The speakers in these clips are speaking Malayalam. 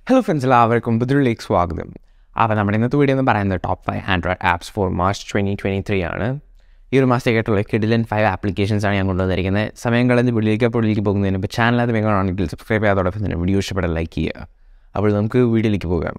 ഹലോ ഫ്രണ്ട്സ് എല്ലാവർക്കും പുതിയൊരുലേക്ക് സ്വാഗതം അപ്പോൾ നമ്മുടെ ഇന്നത്തെ വീഡിയോ എന്ന് പറയുന്നത് top five Android apps for March twenty twenty three ആണ് ഈ ഒരു മാസത്തേക്കായിട്ടുള്ള കിഡിലൻ ഫൈവ് ആപ്ലിക്കേഷൻസ് ആണ് ഞാൻ കൊണ്ടുവന്നിരിക്കുന്നത് സമയം കളഞ്ഞ് വീഡിയോയിലേക്ക് അപ്പോൾ വീഡിയോയിലേക്ക് പോകുന്നതിന് ഇപ്പോൾ ചാനൽ അത് വേണമെങ്കിൽ സബ്സ്ക്രൈബ് ചെയ്യാതോടൊപ്പം തന്നെ വീഡിയോ ഇഷ്ടപ്പെടാൻ ലൈക്ക് ചെയ്യുക അപ്പോൾ നമുക്ക് വീഡിയോയിലേക്ക് പോകാം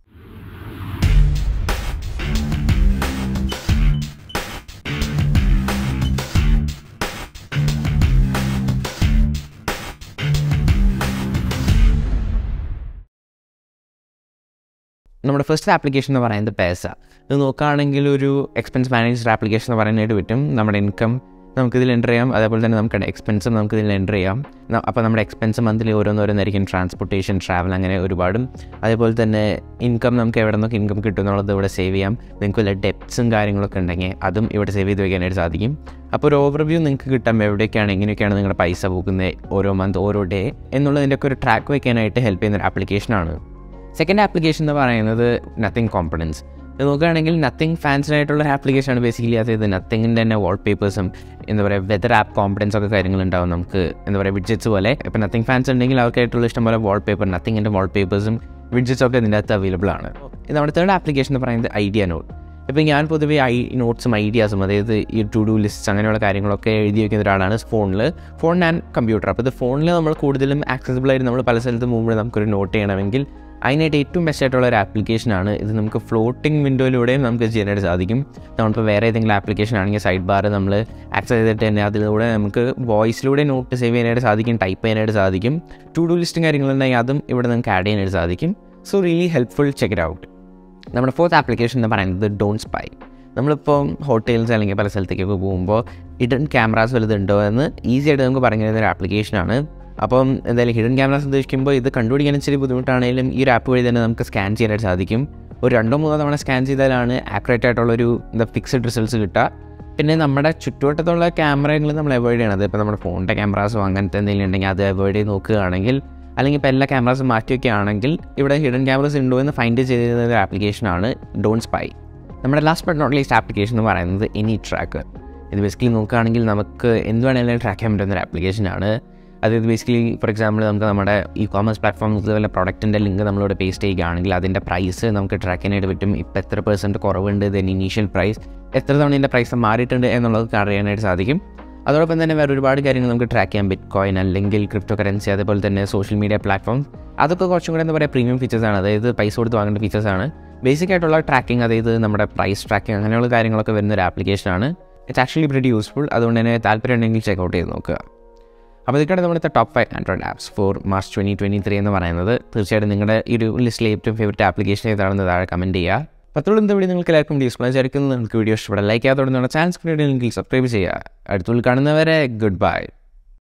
നമ്മുടെ ഫസ്റ്റ് ആപ്ലിക്കേഷൻ എന്ന് പറയുന്നത് പേസ ഇത് നോക്കുകയാണെങ്കിൽ ഒരു എക്സ്പെൻസ് മാനേജ്ഡ് ആപ്ലിക്കേഷൻ എന്ന് പറയാനായിട്ട് പറ്റും നമ്മുടെ ഇൻകം നമുക്കിതിൽ എൻ്റർ ചെയ്യാം അതേപോലെ തന്നെ നമുക്ക് എക്സ്പെൻസും നമുക്കിതിൽ എൻ്റർ ചെയ്യാം ന- അപ്പോൾ നമ്മുടെ എക്സ്പെൻസ് മന്ത്ലി ഓരോന്നോരോന്നായിരിക്കും ട്രാൻസ്പോർട്ടേഷൻ ട്രാവൽ അങ്ങനെ ഒരുപാടും അതേപോലെ തന്നെ ഇൻകം നമുക്ക് എവിടെ നിന്നൊക്കെ ഇൻകം കിട്ടും എന്നുള്ളത് ഇവിടെ സേവ് ചെയ്യാം നിങ്ങൾക്ക് വല്ല ഡെപ്റ്റ്സും കാര്യങ്ങളൊക്കെ ഉണ്ടെങ്കിൽ അതും ഇവിടെ സേവ് ചെയ്ത് വയ്ക്കാനായിട്ട് സാധിക്കും അപ്പോൾ ഒരു ഓവർവ്യൂ നിങ്ങൾക്ക് കിട്ടാം എവിടെയൊക്കെയാണ് എങ്ങനെയൊക്കെയാണ് നിങ്ങളുടെ പൈസ പോകുന്നത് ഓരോ മന്ത് ഓരോ ഡേ എന്നുള്ളതിൻ്റെ ഒക്കെ ഒരു ട്രാക്ക് വയ്ക്കാനായിട്ട് ഹെൽപ്പ് ചെയ്യുന്ന ഒരു ആപ്ലിക്കേഷനാണ് സെക്കൻഡ് ആപ്ലിക്കേഷൻ എന്ന് പറയുന്നത് നത്തിങ് കോമ്പണൻസ് ഇത് നോക്കുകയാണെങ്കിൽ നത്തിങ് ഫാൻസിനായിട്ടുള്ള ആപ്ലിക്കേഷനാണ് ബേസിക്കലി അതായത് നത്തിങ്ങിൻ്റെ തന്നെ വാൾപേപ്പേഴ്സും എന്താ പറയുക വെതർ ആപ്പ് കോമ്പണൻസ് ഒക്കെ കാര്യങ്ങളുണ്ടാവും നമുക്ക് എന്താ പറയുക വിഡ്ജറ്റ്സ് പോലെ ഇപ്പോൾ നത്തിങ് ഫാൻസ് ഉണ്ടെങ്കിൽ അവർക്കായിട്ടുള്ള ഇഷ്ടംപോലെ വാൾപേപ്പർ നത്തിങ്ങിൻ്റെ വാൾപേപ്പേഴ്സും വിഡ്ജറ്റ്സ് ഒക്കെ ഇതിൻ്റെ അകത്ത് അവൈലബിൾ ആണ് ഇത് നമ്മുടെ തേർഡ് ആപ്ലിക്കേഷൻ എന്ന് പറയുന്നത് ഐഡിയ നോട്ട് ഇപ്പോൾ ഞാൻ പൊതുവേ ഐ നോട്ട്സും ഐഡിയാസും അതായത് ഈ ടു ഡു ലിസ്റ്റ് അങ്ങനെയുള്ള കാര്യങ്ങളൊക്കെ എഴുതി വയ്ക്കുന്ന ഒരാളാണ് ഫോണിൽ ഫോൺ ആൻഡ് കമ്പ്യൂട്ടർ അപ്പോൾ ഇത് ഫോണിൽ നമ്മൾ കൂടുതലും ആക്സസിബിൾ ആയിട്ട് നമ്മൾ പല സ്ഥലത്ത് പോകുമ്പോൾ നമുക്കൊരു നോട്ട് ചെയ്യണമെങ്കിൽ അതിനായിട്ട് ഏറ്റവും ബെസ്റ്റ് ആയിട്ടുള്ള ഒരു ആപ്ലിക്കേഷനാണ് ഇത് നമുക്ക് ഫ്ലോട്ടിംഗ് വിൻഡോയിലൂടെയും നമുക്ക് ചെയ്യാനായിട്ട് സാധിക്കും നമ്മളിപ്പോൾ വേറെ ഏതെങ്കിലും ആപ്ലിക്കേഷൻ ആണെങ്കിൽ സൈഡ് ബാർ നമ്മൾ ആക്സസ് ചെയ്തിട്ട് തന്നെ അതിലൂടെ നമുക്ക് വോയിസിലൂടെ നോട്ട് സേവ് ചെയ്യാനായിട്ട് സാധിക്കും ടൈപ്പ് ചെയ്യാനായിട്ട് സാധിക്കും ടു ഡു ലിസ്റ്റും കാര്യങ്ങളുണ്ടെങ്കിൽ അതും ഇവിടെ നമുക്ക് ആഡ് ചെയ്യാനായിട്ട് സാധിക്കും so really helpful check it out നമ്മുടെ ഫോർത്ത് ആപ്ലിക്കേഷൻ എന്ന് പറയുന്നത് ഡോൺ സ്പൈ നമ്മളിപ്പോൾ ഹോട്ടൽസ് അല്ലെങ്കിൽ പല സ്ഥലത്തേക്കൊക്കെ പോകുമ്പോൾ ഹിഡൻ ക്യാമറാസ് വലുതുണ്ടോ എന്ന് ഈസി ആയിട്ട് നമുക്ക് പറഞ്ഞു തരുന്ന ഒരു ആപ്ലിക്കേഷനാണ് അപ്പം എന്തായാലും ഹിഡൻ ക്യാമറാസ് ഉദ്ദേശിക്കുമ്പോൾ ഇത് കണ്ടുപിടിക്കാൻ ഇച്ചിരി ബുദ്ധിമുട്ടാണെങ്കിലും ഈ ഒരു ആപ്പ് വഴി തന്നെ നമുക്ക് സ്കാൻ ചെയ്യാനായിട്ട് സാധിക്കും ഒരു രണ്ടോ മൂന്നോ തവണ സ്കാൻ ചെയ്താലാണ് ആക്യുറേറ്റ് ആയിട്ടുള്ളൊരു എന്താ ഫിക്സഡ് റിസൾട്ട്സ് കിട്ടുക പിന്നെ നമ്മുടെ ചുറ്റുവട്ടത്തുള്ള ക്യാമറകൾ നമ്മൾ അവോയ്ഡ് ചെയ്യണത് ഇപ്പോൾ നമ്മുടെ ഫോണിൻ്റെ ക്യാമറാസോ അങ്ങനത്തെ എന്തെങ്കിലും ഉണ്ടെങ്കിൽ അത് അവോയ്ഡ് ചെയ്ത് നോക്കുകയാണെങ്കിൽ അല്ലെങ്കിൽ ഇപ്പോൾ എല്ലാ ക്യാമറാസും മാറ്റി വയ്ക്കുകയാണെങ്കിൽ ഇവിടെ ഹിഡൻ ക്യാമറസ് ഉണ്ടോ എന്ന് ഫൈൻഡ് ചെയ്തിരുന്ന ഒരു ആപ്ലിക്കേഷനാണ് ഡോൺ സ്പൈ നമ്മുടെ last but not least application എന്ന് പറയുന്നത് എനി ട്രാക്കർ ഇത് ബേസിക്കലി നോക്കുകയാണെങ്കിൽ നമുക്ക് എന്ത് വേണമെങ്കിലും ട്രാക്ക് ചെയ്യാൻ പറ്റുന്ന ഒരു ആപ്ലിക്കേഷനാണ് അതായത് ബേസിക്കലി ഫോർ എക്സാമ്പിൾ നമുക്ക് നമ്മുടെ ഇ കോമേഴ്സ് പ്ലാറ്റ്ഫോമിൽ വല്ല പ്രൊഡക്റ്റിൻ്റെ ലിങ്ക് നമ്മളോട് പേസ്റ്റ് ചെയ്യുകയാണെങ്കിൽ അതിൻ്റെ പ്രൈസ് നമുക്ക് ട്രാക്ക് ചെയ്യാനായിട്ട് പറ്റും ഇപ്പോൾ എത്ര പെർസെൻറ്റ് കുറവുണ്ട് ദെൻ ഇനീഷ്യൽ പ്രൈസ് എത്ര തവണ ഇതിൻ്റെ പ്രൈസ് മാറിയിട്ടുണ്ട് എന്നുള്ളത് അറിയാനായിട്ട് സാധിക്കും അതോടൊപ്പം തന്നെ വേറെ ഒരുപാട് കാര്യങ്ങൾ നമുക്ക് ട്രാക്ക് ചെയ്യാം ബിറ്റ് കോയിൻ അല്ലെങ്കിൽ ക്രിപ്റ്റോ കറൻസി അതേപോലെ തന്നെ സോഷ്യൽ മീഡിയ പ്ലാറ്റ്ഫോം അതൊക്കെ കുറച്ചും കൂടെ എന്താ പറയുക പ്രീമിയം ഫീച്ചേഴ്സാണ് അതായത് പൈസ കൊടുത്ത് വാങ്ങേണ്ട ഫീച്ചേഴ്സാണ് ബേസിക് ആയിട്ടുള്ള ട്രാക്കിംഗ് അതായത് നമ്മുടെ പ്രൈസ് ട്രാക്കിംഗ് അങ്ങനെയുള്ള കാര്യങ്ങളൊക്കെ വരുന്ന ഒരു ആപ്ലിക്കേഷനാണ് ഇറ്റ്സ് ആക്ച്വലി വെരി യൂസ്ഫുൾ അതുകൊണ്ട് തന്നെ താല്പര്യം ഉണ്ടെങ്കിൽ ചെക്ക് ഔട്ട് ചെയ്ത് നോക്കുക അപ്പോൾ ഇതൊക്കെയാണ് നമ്മുടെ top five Android apps for March twenty twenty three എന്ന് പറയുന്നത് തീർച്ചയായിട്ടും നിങ്ങളുടെ ഈ ഒരു ലിസ്റ്റിലെ ഏറ്റവും ഫേവറേറ്റ് ആപ്ലിക്കേഷൻ ഏതാണെന്ന് താഴെ കമൻറ്റ് ചെയ്യുക പത്തോളം എന്താ വീഡിയോ നിങ്ങൾക്ക് എല്ലാവർക്കും യൂസ്ഫുൾ വിചാരിക്കുന്നത് നിങ്ങൾക്ക് വീഡിയോ ഇഷ്ടപ്പെടാം ലൈക്ക് ചെയ്യാത്തോടെ ചാൻസ് വീഡിയോ നിങ്ങൾക്ക് സബ്സ്ക്രൈബ് ചെയ്യുക അടുത്തുള്ള കാണുന്നവരെ ഗുഡ് ബൈ